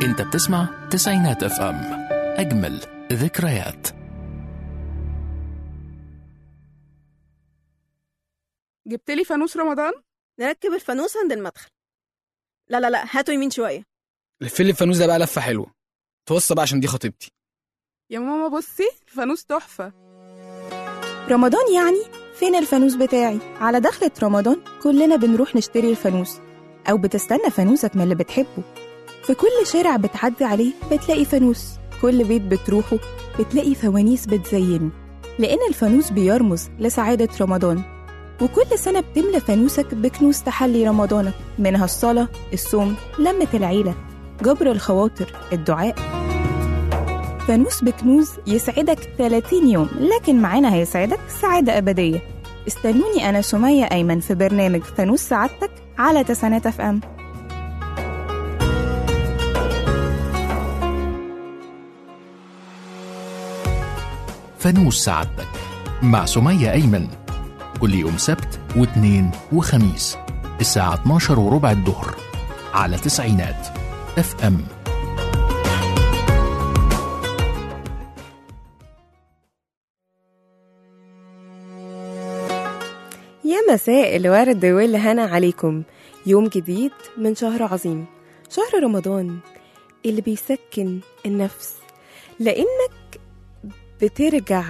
انت بتسمع تسعينات اف ام اجمل ذكريات جبت لي فانوس رمضان نركب الفانوس عند المدخل لا لا لا هاتوا يمين شوية لف لي الفانوس ده بقى لفه حلوه توصى بقى عشان دي خطيبتي يا ماما بصي الفانوس تحفة رمضان يعني فين الفانوس بتاعي على دخلة رمضان كلنا بنروح نشتري الفانوس أو بتستنى فانوسك من اللي بتحبه في كل شارع بتعدي عليه بتلاقي فانوس كل بيت بتروحه بتلاقي فوانيس بتزينه لأن الفانوس بيرمز لسعادة رمضان وكل سنة بتملى فانوسك بكنوز تحلي رمضانك منها الصلاة الصوم لمة العيلة جبر الخواطر الدعاء فانوس بكنوز يسعدك 30 يوم لكن معانا هيسعدك سعادة أبدية استنوني أنا سمية أيمن في برنامج فانوس سعادتك على تسعينات اف ام فانوس سعادتك مع سمية أيمن كل يوم سبت واثنين وخميس الساعة 12 وربع الظهر على تسعينات اف ام يا مساء الورد والهنا عليكم يوم جديد من شهر عظيم شهر رمضان اللي بيسكن النفس لأنك بترجع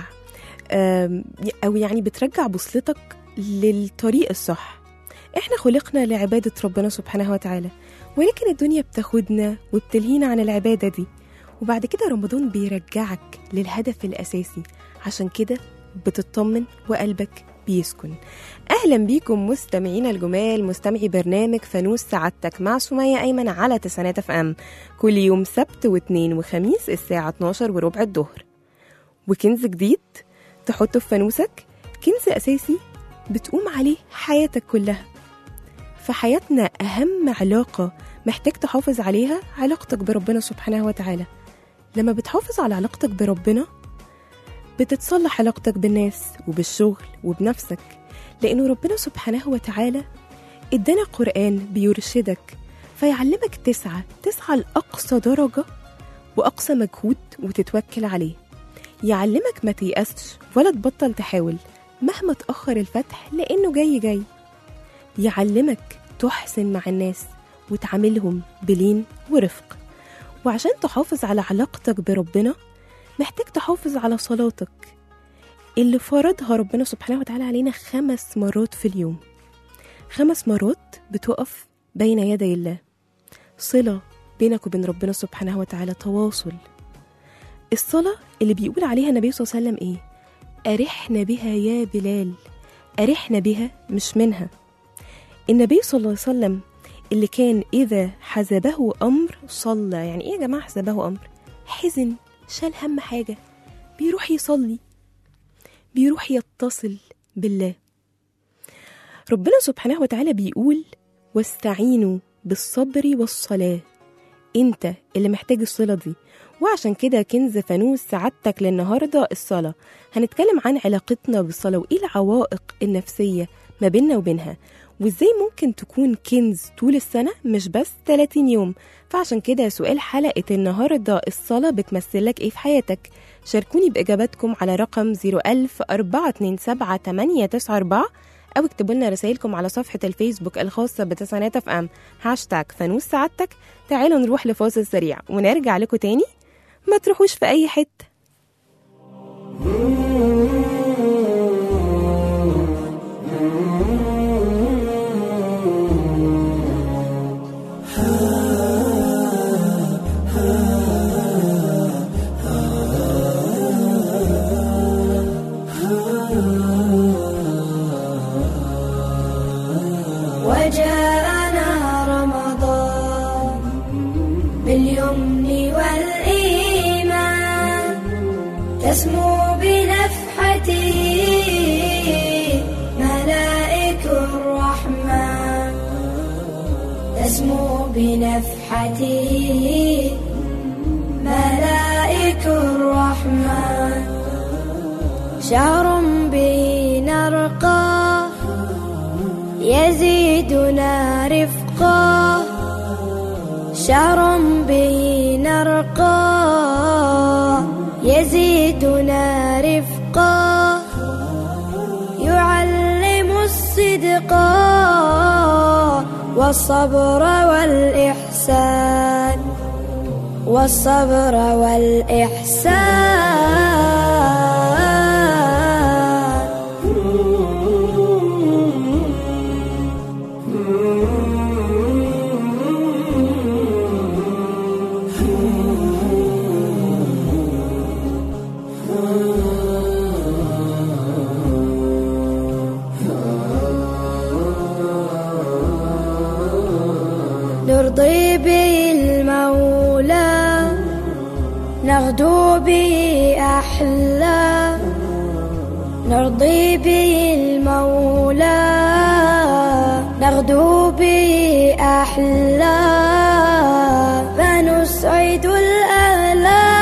آم، أو يعني بترجع بوصلتك للطريق الصح احنا خلقنا لعبادة ربنا سبحانه وتعالى ولكن الدنيا بتاخدنا وبتلهينا عن العبادة دي وبعد كده رمضان بيرجعك للهدف الأساسي عشان كده بتطمن وقلبك بيسكن اهلا بيكم مستمعينا الجمال مستمعي برنامج فانوس سعادتك مع سمية ايمن على تسعينات اف ام كل يوم سبت واثنين وخميس الساعة 12 وربع الظهر وكنز جديد تحطه في فانوسك كنز اساسي بتقوم عليه حياتك كلها في حياتنا اهم علاقة محتاج تحافظ عليها علاقتك بربنا سبحانه وتعالى لما بتحافظ على علاقتك بربنا بتتصلح علاقتك بالناس وبالشغل وبنفسك لأنه ربنا سبحانه وتعالى ادانا قرآن بيرشدك فيعلمك تسعى تسعى لأقصى درجة وأقصى مجهود وتتوكل عليه يعلمك ما تيأسش ولا تبطل تحاول مهما تأخر الفتح لأنه جاي جاي يعلمك تحسن مع الناس وتعاملهم بلين ورفق وعشان تحافظ على علاقتك بربنا محتاج تحافظ على صلاتك اللي فرضها ربنا سبحانه وتعالى علينا خمس مرات في اليوم خمس مرات بتقف بين يدي الله صلة بينك وبين ربنا سبحانه وتعالى تواصل الصلاة اللي بيقول عليها النبي صلى الله عليه وسلم ايه أرحنا بها يا بلال أرحنا بها مش منها النبي صلى الله عليه وسلم اللي كان إذا حزبه أمر صلى يعني إيه يا جماعة حزبه أمر حزن شال هم حاجة بيروح يصلي بيروح يتصل بالله ربنا سبحانه وتعالى بيقول واستعينوا بالصبر والصلاة انت اللي محتاج الصلة دي وعشان كده كنز فانوس سعادتك للنهاردة الصلاة هنتكلم عن علاقتنا بالصلاة وإيه العوائق النفسية ما بيننا وبينها وإزاي ممكن تكون كنز طول السنة مش بس 30 يوم فعشان كده سؤال حلقة النهاردة الصلاة بتمثل لك إيه في حياتك شاركوني بإجاباتكم على رقم 01000 427 أو اكتبوا لنا رسائلكم على صفحة الفيسبوك الخاصة بتسعينات اف ام هاشتاج فانوس سعادتك تعالوا نروح لفاصل سريع ونرجع لكم تاني ما تروحوش في أي حتة وجاءنا رمضان باليمن والإيمان تسمو بنفحته ملائك الرحمن تسمو بنفحته ملائك الرحمن شهر به نرقى يزيدنا رفقا شهر به نرقى يزيدنا رفقا يعلم الصدق والصبر والإحسان والصبر والإحسان نرضي به المولى نغدو به أحلى نرضي به المولى نغدو به أحلى فنسعد الأهلى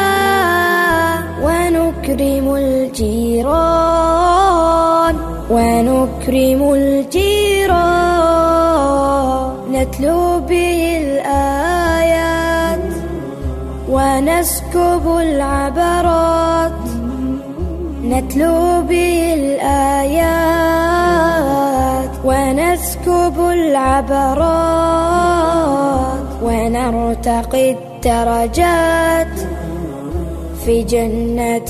ونكرم الجيران ونكرم الجيران نتلو به الآيات ونسكب العبرات نتلو به الآيات ونسكب العبرات ونرتقي الدرجات في جنة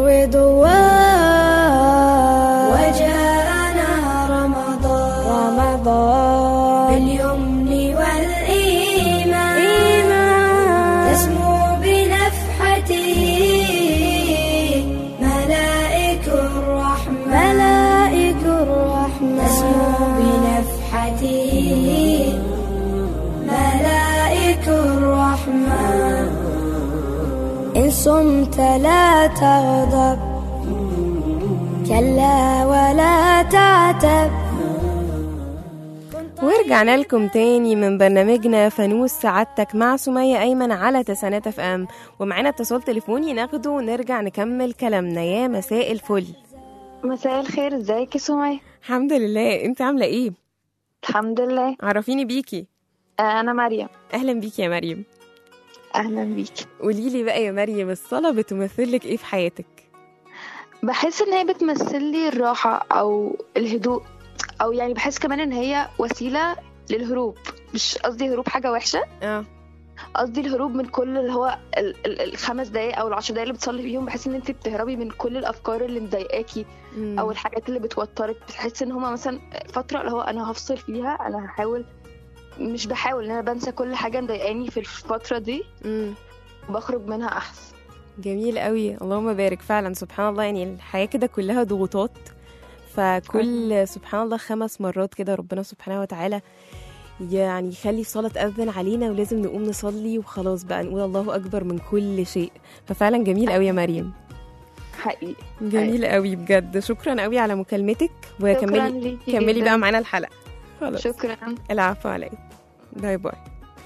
الرضوان وجاءنا رمضان رمضان باليمن والإيمان إيمان تسمو بنفحته ملائك الرحمن ملائك الرحمن تسمو بنفحته ملائك الرحمن إن صمت لا تغضب كلا ولا تعتب ورجعنا لكم تاني من برنامجنا فانوس سعادتك مع سمية أيمن على تسانات اف ام ومعانا اتصال تليفوني ناخده ونرجع نكمل كلامنا يا مساء الفل مساء الخير ازيك يا سمية الحمد لله انت عاملة ايه؟ الحمد لله عرفيني بيكي آه، انا مريم اهلا بيكي يا مريم اهلا بيكي قوليلي بقى يا مريم الصلاة بتمثلك ايه في حياتك؟ بحس ان هي بتمثل لي الراحة او الهدوء او يعني بحس كمان ان هي وسيلة للهروب مش قصدي هروب حاجة وحشة اه قصدي الهروب من كل اللي هو ال- ال- الخمس دقايق او العشر دقايق اللي بتصلي فيهم بحس ان انت بتهربي من كل الافكار اللي مضايقاكي مم. او الحاجات اللي بتوترك بتحس ان هما مثلا فترة اللي هو انا هفصل فيها انا هحاول مش بحاول ان انا بنسى كل حاجة مضايقاني في الفترة دي مم. وبخرج منها احسن جميل قوي اللهم بارك فعلا سبحان الله يعني الحياة كده كلها ضغوطات فكل سبحان الله خمس مرات كده ربنا سبحانه وتعالى يعني يخلي الصلاة تأذن علينا ولازم نقوم نصلي وخلاص بقى نقول الله أكبر من كل شيء ففعلا جميل قوي يا مريم حقيقي جميل قوي بجد شكرا قوي على مكالمتك شكرا وكملي ليكي كملي جداً. بقى معانا الحلقة خلاص شكرا العفو عليك باي باي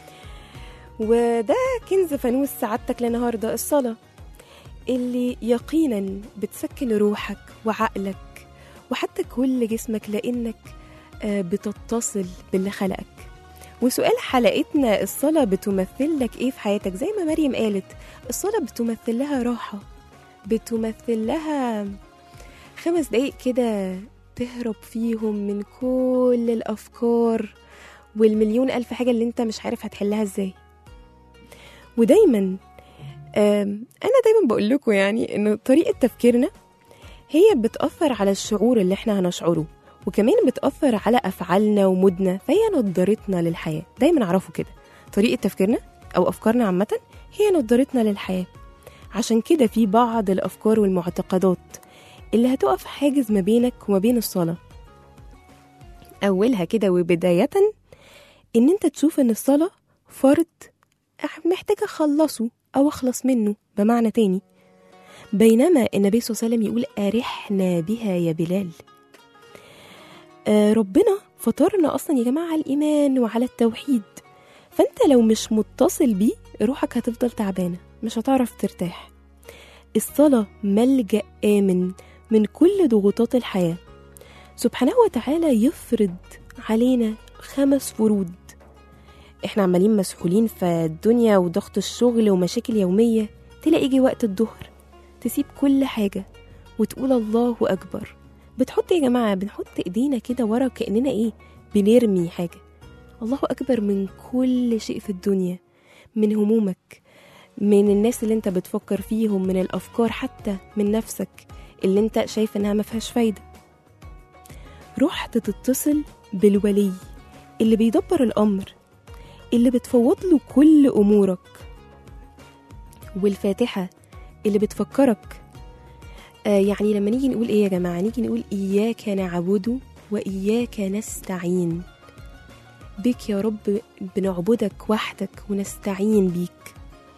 وده كنز فانوس سعادتك لنهارده الصلاة اللي يقينا بتسكن روحك وعقلك وحتى كل جسمك لأنك آه، بتتصل باللي خلقك وسؤال حلقتنا الصلاة بتمثل لك ايه في حياتك زي ما مريم قالت الصلاة بتمثل لها راحة بتمثل لها خمس دقايق كده تهرب فيهم من كل الأفكار والمليون ألف حاجة اللي انت مش عارف هتحلها ازاي ودايما آم، أنا دايما بقول لكم يعني إنه طريقة تفكيرنا هي بتأثر على الشعور اللي احنا هنشعره وكمان بتأثر على أفعالنا ومودنا فهي نظرتنا للحياة دايما اعرفوا كده طريقة تفكيرنا أو أفكارنا عامة هي نظرتنا للحياة عشان كده في بعض الأفكار والمعتقدات اللي هتقف حاجز ما بينك وما بين الصلاة أولها كده وبداية إن أنت تشوف إن الصلاة فرض محتاجة أخلصه أو أخلص منه بمعنى تاني بينما النبي صلى الله عليه وسلم يقول أرحنا بها يا بلال آه ربنا فطرنا أصلا يا جماعة على الإيمان وعلى التوحيد فأنت لو مش متصل بيه روحك هتفضل تعبانة مش هتعرف ترتاح الصلاة ملجأ آمن من كل ضغوطات الحياة سبحانه وتعالى يفرض علينا خمس فروض احنا عمالين مسحولين في الدنيا وضغط الشغل ومشاكل يومية تلاقي يجي وقت الظهر تسيب كل حاجة وتقول الله أكبر بتحط يا جماعة بنحط ايدينا كده ورا كأننا ايه بنرمي حاجة الله أكبر من كل شيء في الدنيا من همومك من الناس اللي انت بتفكر فيهم من الأفكار حتى من نفسك اللي انت شايف انها ما فيهاش فايدة رحت تتصل بالولي اللي بيدبر الأمر اللي بتفوض له كل أمورك والفاتحة اللي بتفكرك آه يعني لما نيجي نقول إيه يا جماعة نيجي نقول إياك نعبد وإياك نستعين بك يا رب بنعبدك وحدك ونستعين بيك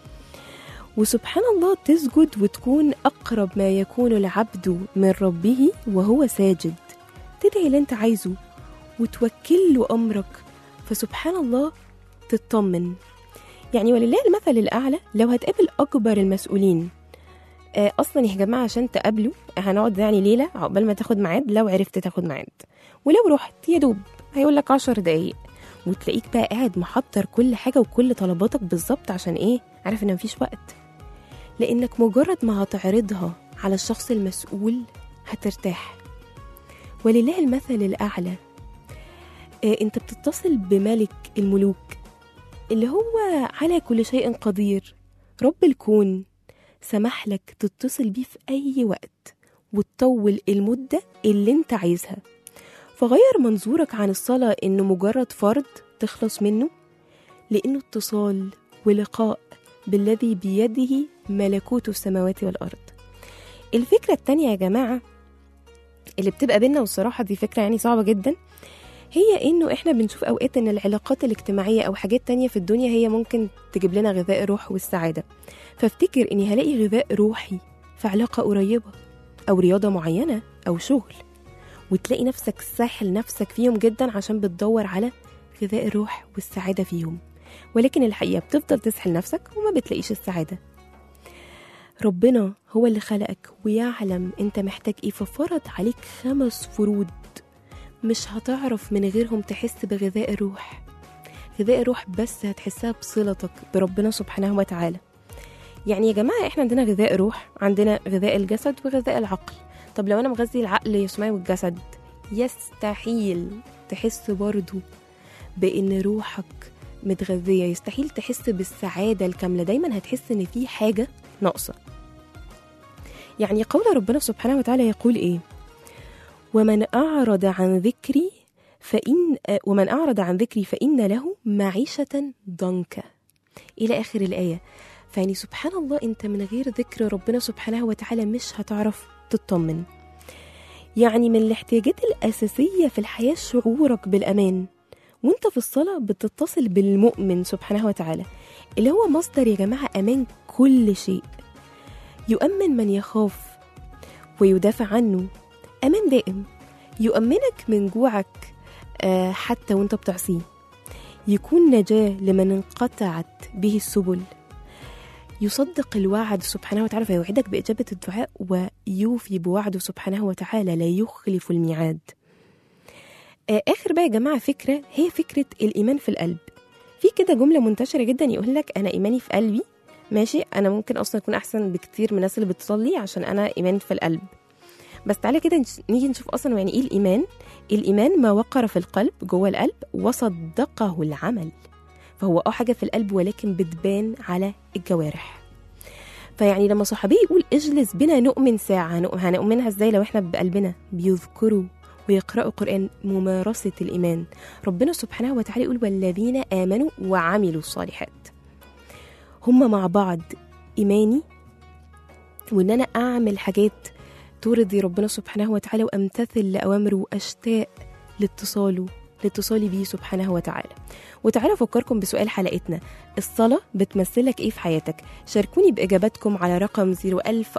وسبحان الله تسجد وتكون أقرب ما يكون العبد من ربه وهو ساجد تدعي اللي انت عايزه وتوكل له أمرك فسبحان الله تطمن يعني ولله المثل الأعلى لو هتقابل أكبر المسؤولين آه، أصلا يا جماعة عشان تقابله هنقعد يعني ليلة عقبال ما تاخد ميعاد لو عرفت تاخد ميعاد ولو رحت يا دوب هيقول لك عشر دقايق وتلاقيك بقى قاعد محضر كل حاجة وكل طلباتك بالظبط عشان إيه عارف إن مفيش وقت لأنك مجرد ما هتعرضها على الشخص المسؤول هترتاح ولله المثل الأعلى آه، أنت بتتصل بملك الملوك اللي هو على كل شيء قدير رب الكون سمح لك تتصل بيه في أي وقت وتطول المدة اللي انت عايزها فغير منظورك عن الصلاة إنه مجرد فرض تخلص منه لأنه اتصال ولقاء بالذي بيده ملكوت السماوات والأرض الفكرة التانية يا جماعة اللي بتبقى بينا والصراحة دي فكرة يعني صعبة جدا هي انه احنا بنشوف اوقات ان العلاقات الاجتماعية او حاجات تانية في الدنيا هي ممكن تجيب لنا غذاء الروح والسعادة فافتكر اني هلاقي غذاء روحي في علاقة قريبة او رياضة معينة او شغل وتلاقي نفسك ساحل نفسك فيهم جدا عشان بتدور على غذاء الروح والسعادة فيهم ولكن الحقيقة بتفضل تسحل نفسك وما بتلاقيش السعادة ربنا هو اللي خلقك ويعلم انت محتاج ايه ففرض عليك خمس فروض مش هتعرف من غيرهم تحس بغذاء الروح غذاء الروح بس هتحسها بصلتك بربنا سبحانه وتعالى يعني يا جماعة احنا عندنا غذاء روح عندنا غذاء الجسد وغذاء العقل طب لو انا مغذي العقل يا سمية والجسد يستحيل تحس برضو بان روحك متغذية يستحيل تحس بالسعادة الكاملة دايما هتحس ان في حاجة ناقصة يعني قول ربنا سبحانه وتعالى يقول ايه ومن أعرض عن ذكري فإن ومن أعرض عن ذكري فإن له معيشة ضنكا إلى آخر الآية فيعني سبحان الله أنت من غير ذكر ربنا سبحانه وتعالى مش هتعرف تطمن يعني من الاحتياجات الأساسية في الحياة شعورك بالأمان وانت في الصلاة بتتصل بالمؤمن سبحانه وتعالى اللي هو مصدر يا جماعة أمان كل شيء يؤمن من يخاف ويدافع عنه أمان دائم يؤمنك من جوعك آه، حتى وانت بتعصيه يكون نجاة لمن انقطعت به السبل يصدق الوعد سبحانه وتعالى فيوعدك بإجابة الدعاء ويوفي بوعده سبحانه وتعالى لا يخلف الميعاد آه، آخر بقى يا جماعة فكرة هي فكرة الإيمان في القلب في كده جملة منتشرة جدا يقول لك أنا إيماني في قلبي ماشي أنا ممكن أصلا أكون أحسن بكتير من الناس اللي بتصلي عشان أنا إيماني في القلب بس تعالى كده نش- نيجي نشوف اصلا يعني ايه الايمان الايمان ما وقر في القلب جوه القلب وصدقه العمل فهو اه حاجه في القلب ولكن بتبان على الجوارح فيعني لما صحابي يقول اجلس بنا نؤمن ساعه هنؤ- هنؤمنها ازاي لو احنا بقلبنا بيذكروا ويقرأوا قرآن ممارسة الإيمان ربنا سبحانه وتعالى يقول والذين آمنوا وعملوا الصالحات هم مع بعض إيماني وإن أنا أعمل حاجات ترضي ربنا سبحانه وتعالى وامتثل لاوامره واشتاق لاتصاله لاتصالي بيه سبحانه وتعالى وتعالوا افكركم بسؤال حلقتنا الصلاه بتمثلك ايه في حياتك شاركوني باجاباتكم على رقم 010427894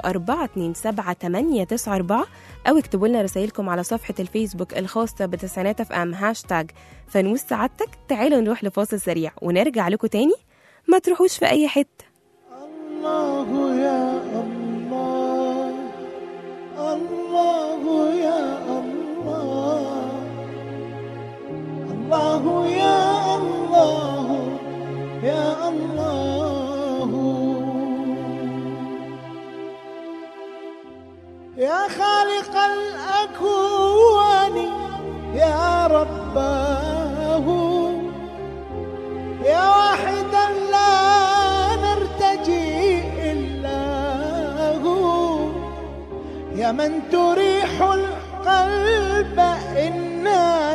او اكتبوا لنا رسائلكم على صفحه الفيسبوك الخاصه بتسعينات اف ام هاشتاج فانوس سعادتك تعالوا نروح لفاصل سريع ونرجع لكم تاني ما تروحوش في اي حته الله يا الله الله يا الله الله يا الله يا الله يا خالق الأكوان يا رباه يا واحدا لا نرتجي إلا هو يا من تريح القلب إن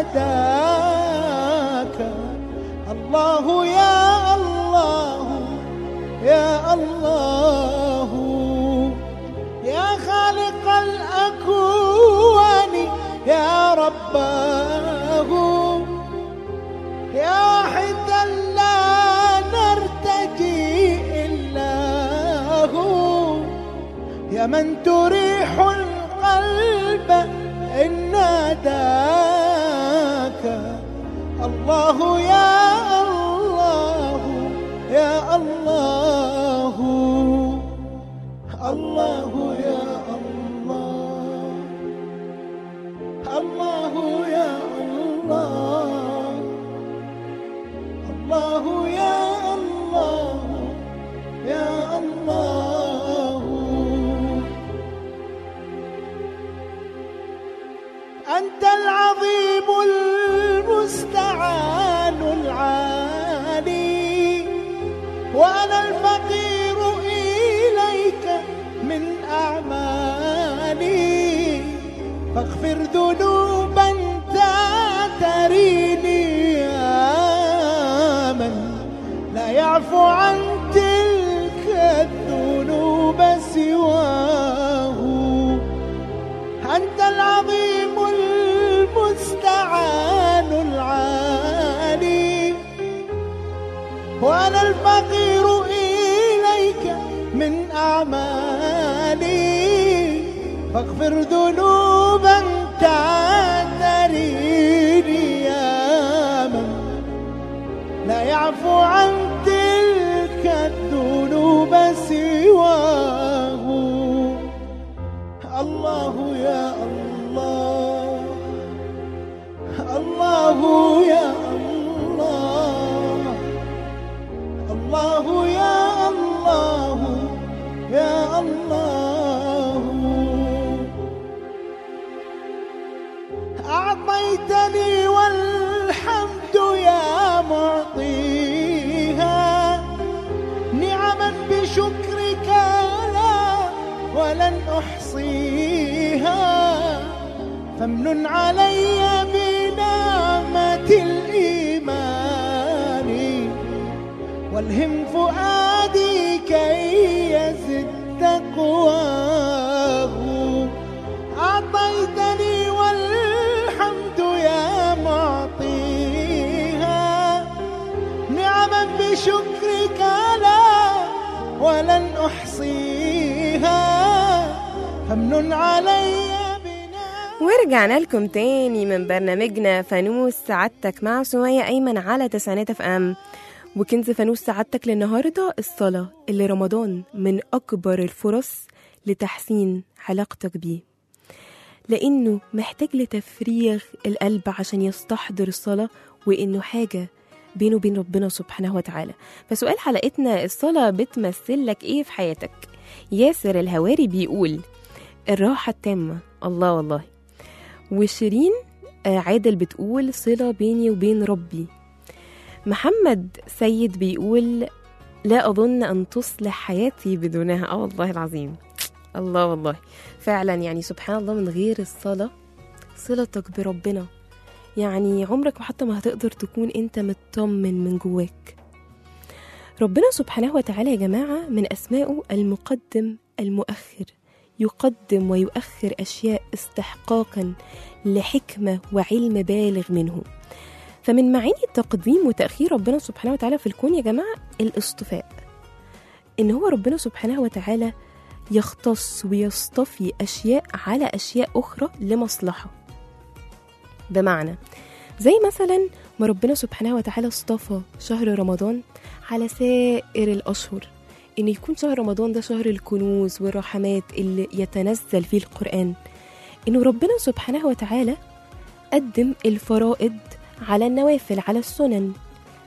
ناداك الله يا الله يا الله يا خالق الأكوان يا رباه يا واحدا لا نرتجي إلا هو يا من تريح القلب إن ناداك الله يا الله يا الله الله يا الله الله يا الله الله يا الله يا الله أنت العظيم المستعان العالي وأنا الفقير إليك من أعمالي فاغفر ذنوبا تعتريني يا من لا يعفو عن تلك الذنوب سواه أنت العظيم المستعان العالي وأنا الفقير إليك من أعمالي فاغفر ذنوبا تعتريني يا من لا يعفو عن تلك الذنوب سواه الله يا الله الله يا الله الله يا الله يا الله أعطيتني والحمد يا معطيها نعما بشكرك لا ولن أحصيها فامنن علي بنعمة الإيمان والهم فؤادي كي يزد تقواه أعطيتني والحمد يا معطيها نعما بشكرك لا ولن أحصيها فامنن علي ورجعنا لكم تاني من برنامجنا فانوس سعادتك مع سمية أيمن على تسعينات اف ام وكنز فانوس سعادتك للنهاردة الصلاة اللي رمضان من أكبر الفرص لتحسين علاقتك بيه لأنه محتاج لتفريغ القلب عشان يستحضر الصلاة وإنه حاجة بينه وبين ربنا سبحانه وتعالى فسؤال حلقتنا الصلاة بتمثل لك إيه في حياتك ياسر الهواري بيقول الراحة التامة الله والله وشيرين آه، عادل بتقول صلة بيني وبين ربي محمد سيد بيقول لا أظن أن تصلح حياتي بدونها آه والله العظيم الله والله فعلا يعني سبحان الله من غير الصلاة صلتك بربنا يعني عمرك ما حتى ما هتقدر تكون انت مطمن من جواك ربنا سبحانه وتعالى يا جماعة من أسمائه المقدم المؤخر يقدم ويؤخر أشياء استحقاقا لحكمة وعلم بالغ منه فمن معاني تقديم وتأخير ربنا سبحانه وتعالى في الكون يا جماعة الاصطفاء إن هو ربنا سبحانه وتعالى يختص ويصطفي أشياء على أشياء أخرى لمصلحة بمعنى زي مثلا ما ربنا سبحانه وتعالى اصطفى شهر رمضان على سائر الأشهر إن يكون شهر رمضان ده شهر الكنوز والرحمات اللي يتنزل فيه القرآن إنه ربنا سبحانه وتعالى قدم الفرائض على النوافل على السنن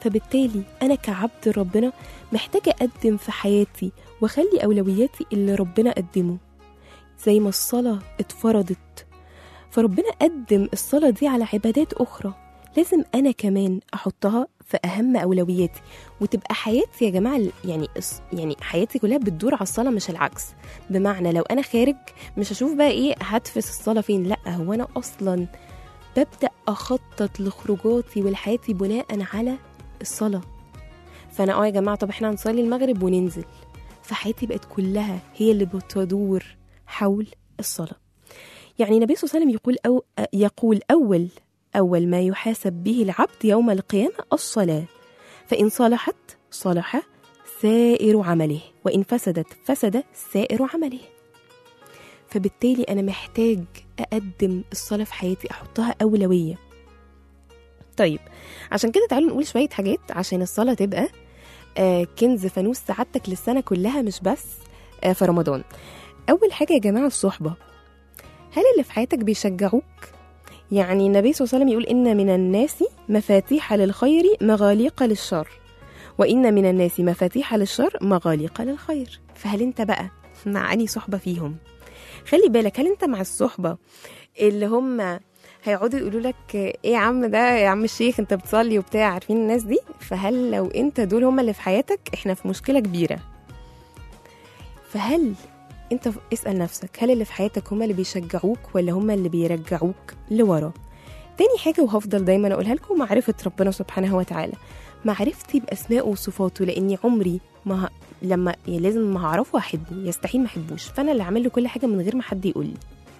فبالتالي أنا كعبد ربنا محتاجة أقدم في حياتي وأخلي أولوياتي اللي ربنا قدمه زي ما الصلاة اتفرضت فربنا قدم الصلاة دي على عبادات أخرى لازم أنا كمان أحطها في أهم أولوياتي وتبقى حياتي يا جماعة يعني يعني حياتي كلها بتدور على الصلاة مش العكس بمعنى لو أنا خارج مش هشوف بقى إيه هتفس الصلاة فين لأ هو أنا أصلا ببدأ أخطط لخروجاتي ولحياتي بناء على الصلاة فأنا اه يا جماعة طب احنا هنصلي المغرب وننزل فحياتي بقت كلها هي اللي بتدور حول الصلاة يعني النبي صلى الله عليه وسلم يقول أو يقول أول أول ما يحاسب به العبد يوم القيامة الصلاة فإن صلحت صلح سائر عمله وإن فسدت فسد سائر عمله فبالتالي أنا محتاج أقدم الصلاة في حياتي أحطها أولوية طيب عشان كده تعالوا نقول شوية حاجات عشان الصلاة تبقى آه كنز فانوس سعادتك للسنة كلها مش بس آه في رمضان أول حاجة يا جماعة الصحبة هل اللي في حياتك بيشجعوك؟ يعني النبي صلى الله عليه وسلم يقول إن من الناس مفاتيح للخير مغاليق للشر وإن من الناس مفاتيح للشر مغاليق للخير فهل أنت بقى مع أني صحبة فيهم؟ خلي بالك هل أنت مع الصحبة اللي هم هيقعدوا يقولوا لك ايه يا عم ده يا عم الشيخ انت بتصلي وبتاع عارفين الناس دي فهل لو انت دول هم اللي في حياتك احنا في مشكله كبيره فهل انت اسال نفسك هل اللي في حياتك هم اللي بيشجعوك ولا هم اللي بيرجعوك لورا تاني حاجة وهفضل دايما أقولها لكم معرفة ربنا سبحانه وتعالى معرفتي بأسمائه وصفاته لأني عمري ما ه... لما يعني لازم ما هعرفه أحبه يستحيل ما أحبوش فأنا اللي أعمل له كل حاجة من غير ما حد يقول لي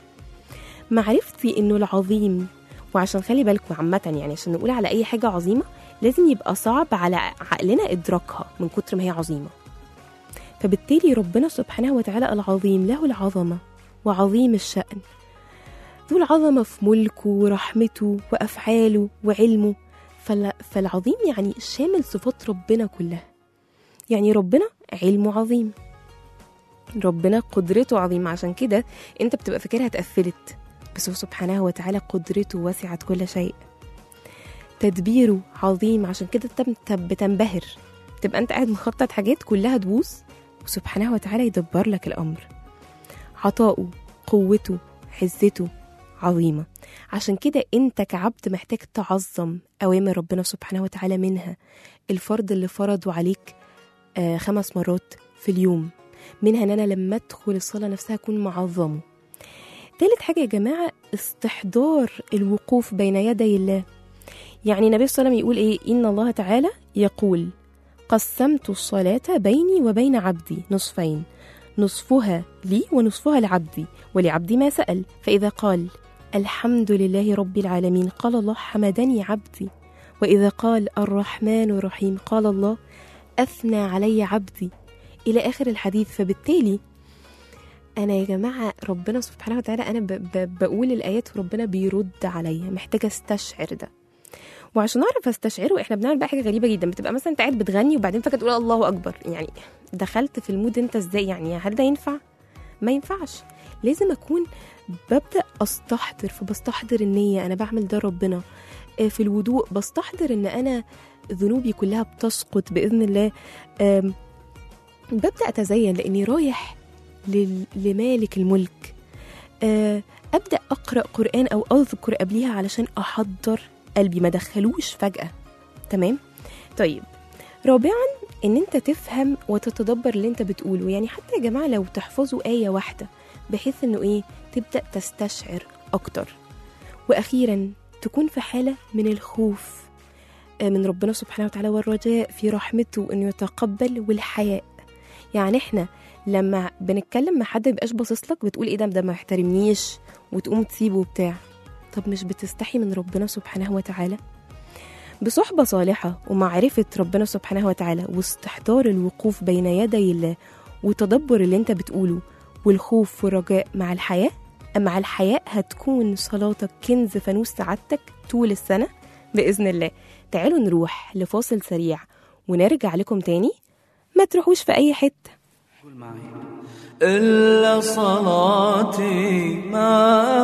معرفتي انه العظيم وعشان خلي بالكم عامة يعني عشان نقول على أي حاجة عظيمة لازم يبقى صعب على عقلنا إدراكها من كتر ما هي عظيمة فبالتالي ربنا سبحانه وتعالى العظيم له العظمة وعظيم الشأن ذو العظمة في ملكه ورحمته وأفعاله وعلمه فال- فالعظيم يعني شامل صفات ربنا كلها يعني ربنا علمه عظيم ربنا قدرته عظيمة عشان كده انت بتبقى فاكرها اتقفلت بس هو سبحانه وتعالى قدرته وسعت كل شيء تدبيره عظيم عشان كده انت بت- بتنبهر تبقى انت قاعد مخطط حاجات كلها تبوظ وسبحانه وتعالى يدبر لك الامر عطاؤه قوته عزته عظيمة عشان كده انت كعبد محتاج تعظم اوامر ربنا سبحانه وتعالى منها الفرض اللي فرضه عليك آه خمس مرات في اليوم منها ان انا لما ادخل الصلاه نفسها اكون معظمه تالت حاجه يا جماعه استحضار الوقوف بين يدي الله يعني النبي صلى الله عليه وسلم يقول ايه ان الله تعالى يقول قسمت الصلاه بيني وبين عبدي نصفين نصفها لي ونصفها لعبدي ولعبدي ما سال فاذا قال الحمد لله رب العالمين قال الله حمدني عبدي واذا قال الرحمن الرحيم قال الله اثنى علي عبدي الى اخر الحديث فبالتالي انا يا جماعه ربنا سبحانه وتعالى انا ب ب بقول الايات وربنا بيرد عليا محتاجه استشعر ده وعشان اعرف استشعره احنا بنعمل بقى حاجه غريبه جدا بتبقى مثلا انت قاعد بتغني وبعدين فجاه تقول الله اكبر يعني دخلت في المود انت ازاي يعني هل ده ينفع ما ينفعش لازم اكون ببدا استحضر فبستحضر النيه انا بعمل ده ربنا آه، في الوضوء بستحضر ان انا ذنوبي كلها بتسقط باذن الله آم، ببدا اتزين لاني رايح لل- لمالك الملك آه، ابدا اقرا قران او اذكر قبليها علشان احضر قلبي ما دخلوش فجاه تمام طيب رابعا ان انت تفهم وتتدبر اللي انت بتقوله يعني حتى يا جماعه لو تحفظوا ايه واحده بحيث انه ايه تبدا تستشعر اكتر واخيرا تكون في حاله من الخوف آه، من ربنا سبحانه وتعالى والرجاء في رحمته انه يتقبل والحياء يعني احنا لما بنتكلم مع حد ميبقاش باصص لك بتقول ايه ده ده ما يحترمنيش وتقوم تسيبه وبتاع طب مش بتستحي من ربنا سبحانه وتعالى بصحبة صالحة ومعرفة ربنا سبحانه وتعالى واستحضار الوقوف بين يدي الله وتدبر اللي انت بتقوله والخوف والرجاء مع الحياة مع الحياء هتكون صلاتك كنز فانوس سعادتك طول السنة بإذن الله تعالوا نروح لفاصل سريع ونرجع لكم تاني ما تروحوش في أي حتة إلا صلاتي ما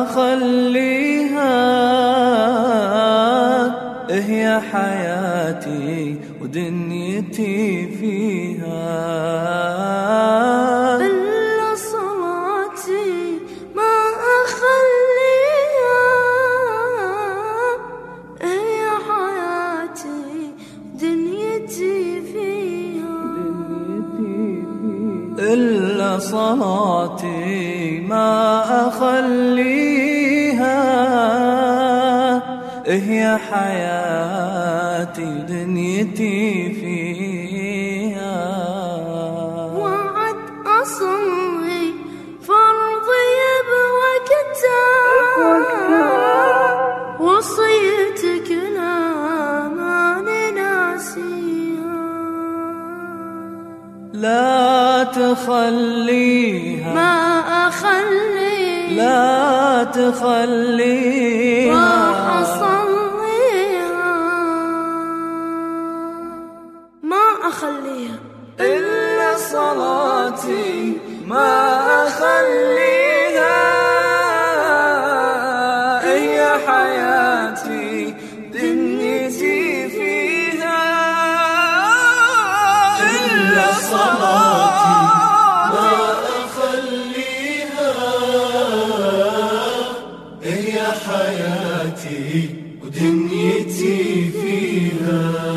أخليها هي حياتي ودنيتي فيها إلا صلاتي ما أخليها هي حياتي دنيتي فيها إلا صلاتي ما أخليها هي حياتي دنيتي فيها وعد أصلي فرضي بوقتها وصيتك لا ماني ناسيها لا تخليها ما أخلي لا تخليها راح أصليها ما أخليها إلا صلاتي ما أخليها هي حياتي دنيتي فيها إلا صلاتي ما أخليها هي حياتي ودنيتي فيها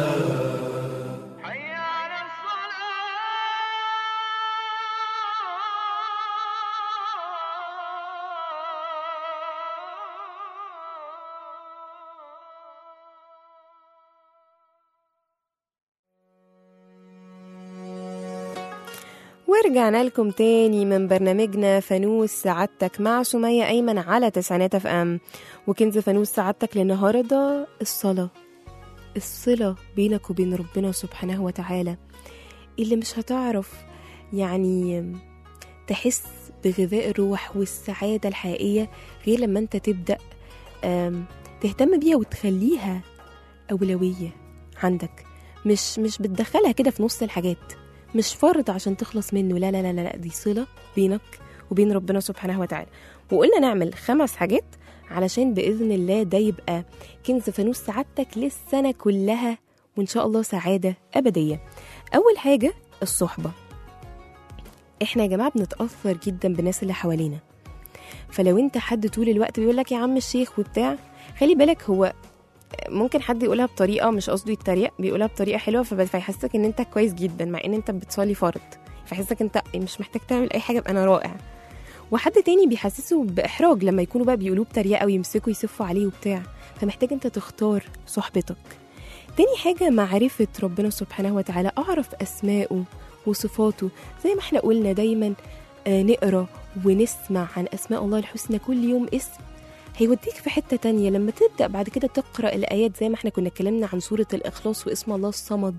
ورجعنا لكم تاني من برنامجنا فانوس سعادتك مع سمية أيمن على تسعينات اف ام وكنز فانوس سعادتك للنهاردة الصلاة الصلة بينك وبين ربنا سبحانه وتعالى اللي مش هتعرف يعني تحس بغذاء الروح والسعادة الحقيقية غير لما انت تبدأ آم، تهتم بيها وتخليها أولوية عندك مش مش بتدخلها كده في نص الحاجات مش فرض عشان تخلص منه لا لا لا لا لا، دي صلة بينك وبين ربنا سبحانه وتعالى وقلنا نعمل خمس حاجات علشان بإذن الله ده يبقى كنز فانوس سعادتك للسنة كلها وإن شاء الله سعادة أبدية أول حاجة الصحبة إحنا يا جماعة بنتأثر جدا بالناس اللي حوالينا فلو انت حد طول الوقت بيقول لك يا عم الشيخ وبتاع خلي بالك هو ممكن حد يقولها بطريقه مش قصده يتريق بيقولها بطريقه حلوه فب- فيحسسك ان انت كويس جدا مع ان انت بتصلي فرض فيحسسك انت مش محتاج تعمل اي حاجه انا رائع وحد تاني بيحسسه باحراج لما يكونوا بقى بيقولوه بطريقه ويمسكوا يسفوا عليه وبتاع فمحتاج انت تختار صحبتك تاني حاجه معرفه ربنا سبحانه وتعالى اعرف اسماءه وصفاته زي ما احنا قلنا دايما آه، نقرا ونسمع عن اسماء الله الحسنى كل يوم اسم هيوديك في حتة تانية لما تبدأ بعد كده تقرأ الآيات زي ما احنا كنا اتكلمنا عن سورة الإخلاص واسم الله الصمد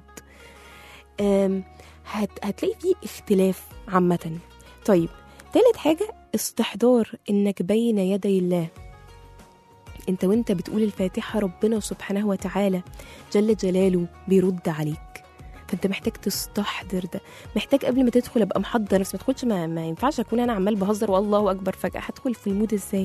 آم، هت هتلاقي فيه اختلاف عامة طيب تالت حاجة استحضار انك بين يدي الله انت وانت بتقول الفاتحة ربنا سبحانه وتعالى جل جلاله بيرد عليك فانت محتاج تستحضر ده محتاج قبل ما تدخل ابقى محضر بس ما تدخلش ما, ما ينفعش اكون انا عمال بهزر والله اكبر فجأة هدخل في المود ازاي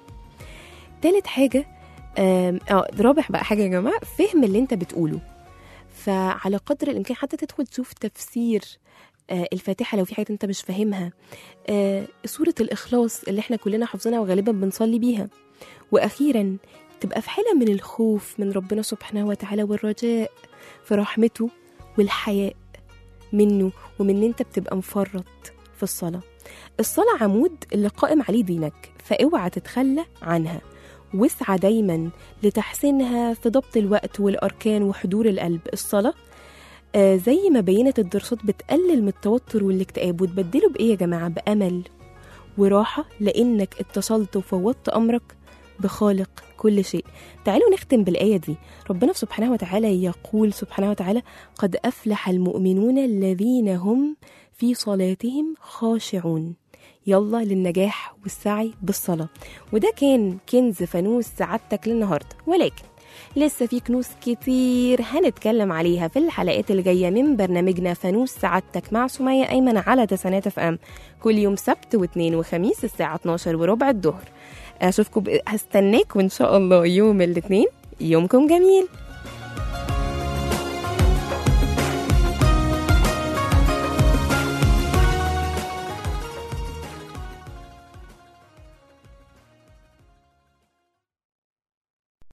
تالت حاجة آم، اه رابع بقى حاجة يا جماعة فهم اللي انت بتقوله فعلى قدر الامكان حتى تدخل تشوف تفسير آه، الفاتحة لو في حاجة انت مش فاهمها آه، سورة الإخلاص اللي احنا كلنا حافظينها وغالبا بنصلي بيها وأخيرا تبقى في حالة من الخوف من ربنا سبحانه وتعالى والرجاء في رحمته والحياء منه ومن ان انت بتبقى مفرط في الصلاة الصلاة عمود اللي قائم عليه دينك فاوعى تتخلى عنها واسعى دايما لتحسينها في ضبط الوقت والأركان وحضور القلب الصلاة آه زي ما بينت الدراسات بتقلل من التوتر والاكتئاب وتبدله بإيه يا جماعة بأمل وراحة لأنك اتصلت وفوضت أمرك بخالق كل شيء تعالوا نختم بالآية دي ربنا سبحانه وتعالى يقول سبحانه وتعالى قد أفلح المؤمنون الذين هم في صلاتهم خاشعون يلا للنجاح والسعي بالصلاة وده كان كنز فانوس سعادتك للنهاردة ولكن لسه في كنوز كتير هنتكلم عليها في الحلقات اللي جاية من برنامجنا فانوس سعادتك مع سمية أيمن على تسعينات اف ام كل يوم سبت واثنين وخميس الساعة 12 وربع الظهر أشوفكم ب... هستناكم إن شاء الله يوم الاثنين يومكم جميل